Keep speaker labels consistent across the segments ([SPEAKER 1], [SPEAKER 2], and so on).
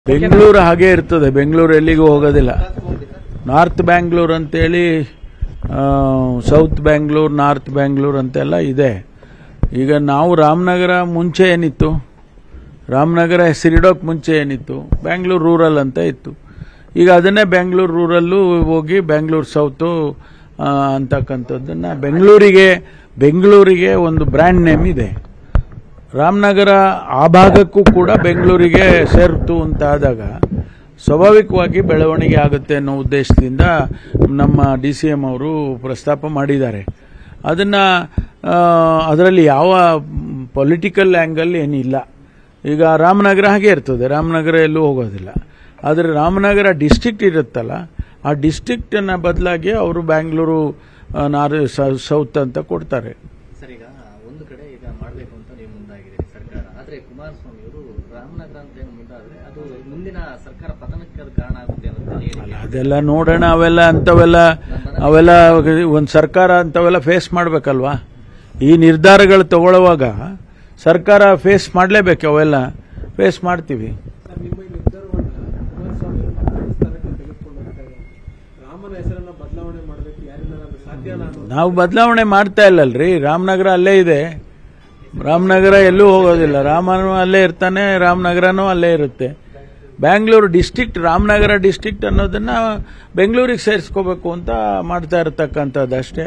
[SPEAKER 1] ಬೆಂಗಳೂರು ಹಾಗೆ ಇರ್ತದೆ ಬೆಂಗಳೂರು ಎಲ್ಲಿಗೂ ಹೋಗೋದಿಲ್ಲ ನಾರ್ತ್ ಬ್ಯಾಂಗ್ಳೂರ್ ಅಂತೇಳಿ ಆ, ಸೌತ್ ಬ್ಯಾಂಗ್ಳೂರ್ ನಾರ್ತ್ ಬ್ಯಾಂಗ್ಳೂರ್ ಅಂತೆಲ್ಲ ಇದೆ ಈಗ ನಾವು ರಾಮನಗರ ಮುಂಚೆ ಏನಿತ್ತು ರಾಮನಗರ ಹೆಸರಿಡೋಕೆ ಮುಂಚೆ ಏನಿತ್ತು ಬ್ಯಾಂಗ್ಳೂರು ರೂರಲ್ ಅಂತ ಇತ್ತು ಈಗ ಅದನ್ನೇ ಬ್ಯಾಂಗ್ಳೂರು ರೂರಲ್ಲು ಹೋಗಿ ಬ್ಯಾಂಗ್ಳೂರು ಸೌತು ಆ, ಅಂತಕ್ಕಂಥದ್ದನ್ನ ಬೆಂಗಳೂರಿಗೆ ಬೆಂಗಳೂರಿಗೆ ಒಂದು ಬ್ರ್ಯಾಂಡ್ ನೇಮ್ ಇದೆ ರಾಮನಗರ ಆ ಭಾಗಕ್ಕೂ ಕೂಡ ಬೆಂಗಳೂರಿಗೆ ಸೇರ್ತು ಅಂತ ಆದಾಗ ಸ್ವಾಭಾವಿಕವಾಗಿ ಬೆಳವಣಿಗೆ ಆಗುತ್ತೆ ಅನ್ನೋ ಉದ್ದೇಶದಿಂದ ನಮ್ಮ ಡಿ ಸಿ ಎಂ ಅವರು ಪ್ರಸ್ತಾಪ ಮಾಡಿದ್ದಾರೆ ಅದನ್ನ ಅದರಲ್ಲಿ ಯಾವ ಪೊಲಿಟಿಕಲ್ ಆ್ಯಂಗಲ್ ಏನಿಲ್ಲ ಈಗ ರಾಮನಗರ ಹಾಗೆ ಇರ್ತದೆ ರಾಮನಗರ ಎಲ್ಲೂ ಹೋಗೋದಿಲ್ಲ ಆದರೆ ರಾಮನಗರ ಡಿಸ್ಟ್ರಿಕ್ಟ್ ಇರುತ್ತಲ್ಲ ಆ ಡಿಸ್ಟ್ರಿಕ್ಟನ್ನು ಬದಲಾಗಿ ಅವರು ಬ್ಯಾಂಗ್ಳೂರು ಆ, ನಾರ್ ಸೌ- ಸೌತ್ ಅಂತ ಕೊಡ್ತಾರೆ
[SPEAKER 2] ಸರ್ ಈಗ ಒಂದು ಕಡೆ ಈಗ ಮಾಡಬೇಕು ಅಂತ ನೀವು ಮುಂದಾಗಿದ್ದೀರಿ ಸರ್ಕಾರ ಆದ್ರೆ ಕುಮಾರಸ್ವಾಮಿ ಅವರು ರಾಮನಗರ ಅಂತ ಏನು ಮುಂದಾದ್ರೆ ಅದು ಮುಂದಿನ ಸರ್ಕಾರ ಪತನಕ್ಕೆ ಅದು ಕಾರಣ ಆಗುತ್ತೆ ಅನ್ನೋದು
[SPEAKER 1] ಅಲ್ಲ
[SPEAKER 2] ಹೇಳಿಕೆ
[SPEAKER 1] ಅದೆಲ್ಲ ನೋಡೋಣ ಅವೆಲ್ಲ ಅಂಥವೆಲ್ಲ ಅವೆಲ್ಲ ಒಂದು ಸರ್ಕಾರ ಅಂಥವೆಲ್ಲ ಫೇಸ್ ಮಾಡಬೇಕಲ್ವಾ ಈ ನಿರ್ಧಾರಗಳು ತಗೊಳ್ಳುವಾಗ ಸರ್ಕಾರ ಫೇಸ್ ಮಾಡಲೇಬೇಕು ಅವೆಲ್ಲ ಫೇಸ್ ಮಾಡ್ತೀವಿ
[SPEAKER 3] ಸರ್, ನಿಮ್ಮ ಈ ನಿರ್ಧಾರವನ್ನ ಕುಮಾರಸ್ವಾಮಿ ಅವರು ಮತ್ತೊಂದು ಸ್ಥಾನಕ್ಕೆ ತೆಗೆದುಕೊಂಡು ಹೋಗ್ತಾ ಇದ್ದಾರೆ ರಾಮನ ಹೆಸರನ್ನ ಬದಲಾವಣೆ ಮಾಡಬೇಕು ಯಾರಿಂದ ಸಾಧ್ಯನಾ ಅನ್ನೋದು
[SPEAKER 1] ನಾವು ಬದಲಾವಣೆ ಮಾಡ್ತಾ ಇಲ್ಲಲ್ರಿ ರಾಮನಗರ ಅಲ್ಲೇ ಇದೆ ರಾಮನಗರ ಎಲ್ಲೂ ಹೋಗೋದಿಲ್ಲ ರಾಮನು ಅಲ್ಲೇ ಇರ್ತಾನೆ ರಾಮನಗರನೂ ಅಲ್ಲೇ ಇರುತ್ತೆ ಬ್ಯಾಂಗ್ಳೂರು ಡಿಸ್ಟ್ರಿಕ್ಟ್ ರಾಮನಗರ ಡಿಸ್ಟ್ರಿಕ್ಟ್ ಅನ್ನೋದನ್ನ ಬೆಂಗಳೂರಿಗೆ ಸೇರಿಸ್ಕೋಬೇಕು ಅಂತ ಮಾಡ್ತಾ ಇರತಕ್ಕಂಥದ್ದು ಅಷ್ಟೇ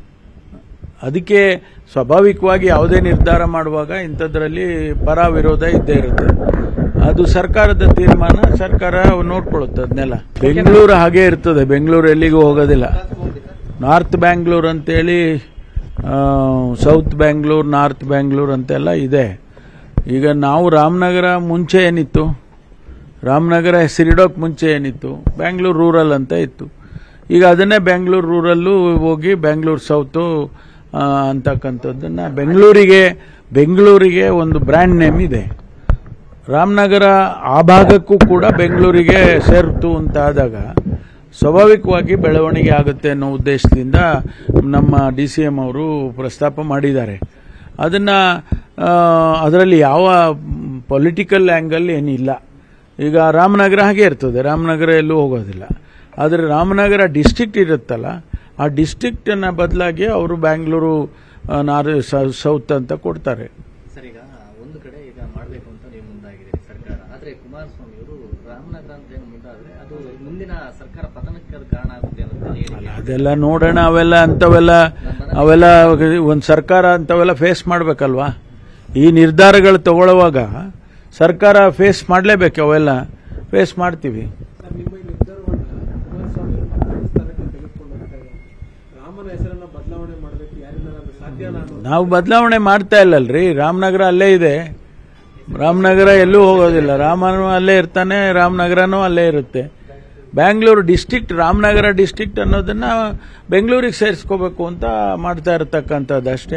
[SPEAKER 1] ಅದಕ್ಕೆ ಸ್ವಾಭಾವಿಕವಾಗಿ ಯಾವುದೇ ನಿರ್ಧಾರ ಮಾಡುವಾಗ ಇಂಥದ್ರಲ್ಲಿ ಪರ ವಿರೋಧ ಇದ್ದೇ ಇರುತ್ತೆ ಅದು ಸರ್ಕಾರದ ತೀರ್ಮಾನ ಸರ್ಕಾರ ನೋಡ್ಕೊಳ್ಳುತ್ತೆ ಅದನ್ನೆಲ್ಲ ಬೆಂಗಳೂರು ಹಾಗೆ ಇರ್ತದೆ ಬೆಂಗಳೂರು ಎಲ್ಲಿಗೂ ಹೋಗೋದಿಲ್ಲ ನಾರ್ತ್ ಬ್ಯಾಂಗ್ಳೂರ್ ಅಂತೇಳಿ ಆ, ಸೌತ್ ಬ್ಯಾಂಗ್ಳೂರ್ ನಾರ್ತ್ ಬ್ಯಾಂಗ್ಳೂರ್ ಅಂತೆಲ್ಲ ಇದೆ ಈಗ ನಾವು ರಾಮನಗರ ಮುಂಚೆ ಏನಿತ್ತು ರಾಮನಗರ ಹೆಸರಿಡೋಕೆ ಮುಂಚೆ ಏನಿತ್ತು ಬ್ಯಾಂಗ್ಳೂರು ರೂರಲ್ ಅಂತ ಇತ್ತು ಈಗ ಅದನ್ನೇ ಬ್ಯಾಂಗ್ಳೂರು ರೂರಲ್ಲು ಹೋಗಿ ಬ್ಯಾಂಗ್ಳೂರು ಸೌತು ಆ, ಅಂತಕ್ಕಂಥದ್ದನ್ನ ಬೆಂಗಳೂರಿಗೆ ಬೆಂಗಳೂರಿಗೆ ಒಂದು ಬ್ರ್ಯಾಂಡ್ ನೇಮ್ ಇದೆ ರಾಮನಗರ ಆ ಭಾಗಕ್ಕೂ ಕೂಡ ಬೆಂಗಳೂರಿಗೆ ಸೇರ್ತು ಅಂತ ಆದಾಗ ಸ್ವಾಭಾವಿಕವಾಗಿ ಬೆಳವಣಿಗೆ ಆಗುತ್ತೆ ಅನ್ನೋ ಉದ್ದೇಶದಿಂದ ನಮ್ಮ ಡಿ ಸಿ ಎಂ ಅವರು ಪ್ರಸ್ತಾಪ ಮಾಡಿದ್ದಾರೆ ಅದನ್ನ ಅದರಲ್ಲಿ ಯಾವ ಪೊಲಿಟಿಕಲ್ ಆ್ಯಂಗಲ್ ಏನಿಲ್ಲ ಈಗ ರಾಮನಗರ ಹಾಗೆ ಇರ್ತದೆ ರಾಮನಗರ ಎಲ್ಲೂ ಹೋಗೋದಿಲ್ಲ ಆದರೆ ರಾಮನಗರ ಡಿಸ್ಟ್ರಿಕ್ಟ್ ಇರುತ್ತಲ್ಲ ಆ ಡಿಸ್ಟ್ರಿಕ್ಟನ್ನು ಬದಲಾಗಿ ಅವರು ಬ್ಯಾಂಗ್ಳೂರು ಆ, ನಾರ್ ಸೌ- ಸೌತ್ ಅಂತ ಕೊಡ್ತಾರೆ
[SPEAKER 2] ಸರ್ ಈಗ ಒಂದು ಕಡೆ ಈಗ ಮಾಡಬೇಕು ಅಂತ ನೀವು ಮುಂದಾಗಿದ್ದೀರಿ ಸರ್ಕಾರ ಆದ್ರೆ ಕುಮಾರಸ್ವಾಮಿ ಅವರು ರಾಮನಗರ ಅಂತ ಏನು ಮುಂದಾದ್ರೆ ಅದು ಮುಂದಿನ ಸರ್ಕಾರ ಪತನಕ್ಕೆ ಅದು ಕಾರಣ ಆಗುತ್ತೆ ಅನ್ನೋದು
[SPEAKER 1] ಅಲ್ಲ
[SPEAKER 2] ಹೇಳಿಕೆ
[SPEAKER 1] ಅದೆಲ್ಲ ನೋಡೋಣ ಅವೆಲ್ಲ ಅಂಥವೆಲ್ಲ ಅವೆಲ್ಲ ಒಂದು ಸರ್ಕಾರ ಅಂಥವೆಲ್ಲ ಫೇಸ್ ಮಾಡಬೇಕಲ್ವಾ ಈ ನಿರ್ಧಾರಗಳು ತಗೊಳ್ಳುವಾಗ ಸರ್ಕಾರ ಫೇಸ್ ಮಾಡಲೇಬೇಕು ಅವೆಲ್ಲ ಫೇಸ್ ಮಾಡ್ತೀವಿ
[SPEAKER 3] ಸರ್, ನಿಮ್ಮ ಈ ನಿರ್ಧಾರವನ್ನ ಕುಮಾರಸ್ವಾಮಿ ಅವರು ಮತ್ತೊಂದು ಸ್ಥಾನಕ್ಕೆ ತೆಗೆದುಕೊಂಡು ಹೋಗ್ತಾ ಇದ್ದಾರೆ ರಾಮನ ಹೆಸರನ್ನ ಬದಲಾವಣೆ ಮಾಡಬೇಕು ಯಾರಿಂದ ಸಾಧ್ಯನಾ ಅನ್ನೋದು
[SPEAKER 1] ನಾವು ಬದಲಾವಣೆ ಮಾಡ್ತಾ ಇಲ್ಲಲ್ರಿ ರಾಮನಗರ ಅಲ್ಲೇ ಇದೆ ರಾಮನಗರ ಎಲ್ಲೂ ಹೋಗೋದಿಲ್ಲ ರಾಮನು ಅಲ್ಲೇ ಇರ್ತಾನೆ ರಾಮನಗರನೂ ಅಲ್ಲೇ ಇರುತ್ತೆ ಬ್ಯಾಂಗ್ಳೂರು ಡಿಸ್ಟ್ರಿಕ್ಟ್ ರಾಮನಗರ ಡಿಸ್ಟ್ರಿಕ್ಟ್ ಅನ್ನೋದನ್ನ ಬೆಂಗಳೂರಿಗೆ ಸೇರಿಸ್ಕೋಬೇಕು ಅಂತ ಮಾಡ್ತಾ ಇರತಕ್ಕಂಥದ್ದು ಅಷ್ಟೇ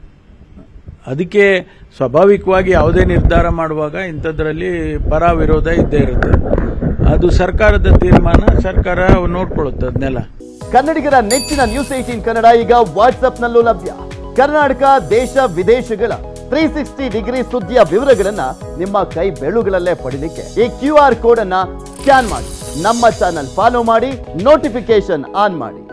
[SPEAKER 1] ಅದಕ್ಕೆ ಸ್ವಾಭಾವಿಕವಾಗಿ ಯಾವುದೇ ನಿರ್ಧಾರ ಮಾಡುವಾಗ ಇಂಥದ್ರಲ್ಲಿ ಪರ ವಿರೋಧ ಇದ್ದೇ ಇರುತ್ತೆ ಅದು ಸರ್ಕಾರದ ತೀರ್ಮಾನ ಸರ್ಕಾರ ನೋಡ್ಕೊಳ್ಳುತ್ತೆ ಅದನ್ನೆಲ್ಲ
[SPEAKER 4] ಕನ್ನಡಿಗರ ನೆಚ್ಚಿನ ನ್ಯೂಸ್ ಏಟೀನ್ ಕನ್ನಡ ಈಗ ವಾಟ್ಸ್ಆಪ್ನಲ್ಲೂ ಲಭ್ಯ ಕರ್ನಾಟಕ ದೇಶ ವಿದೇಶಗಳ ತ್ರೀ ಸಿಕ್ಸ್ಟಿ ಡಿಗ್ರಿ ಸುದ್ದಿಯ ವಿವರಗಳನ್ನ ನಿಮ್ಮ ಕೈ ಬೆಳುಗಳಲ್ಲೇ ಪಡಿಲಿಕ್ಕೆ ಈ ಕ್ಯೂ ಆರ್ ಕೋಡ್ ಅನ್ನ ಸ್ಕ್ಯಾನ್ ಮಾಡಿ ನಮ್ಮ ಚಾನಲ್ ಫಾಲೋ ಮಾಡಿ ನೋಟಿಫಿಕೇಶನ್ ಆನ್ ಮಾಡಿ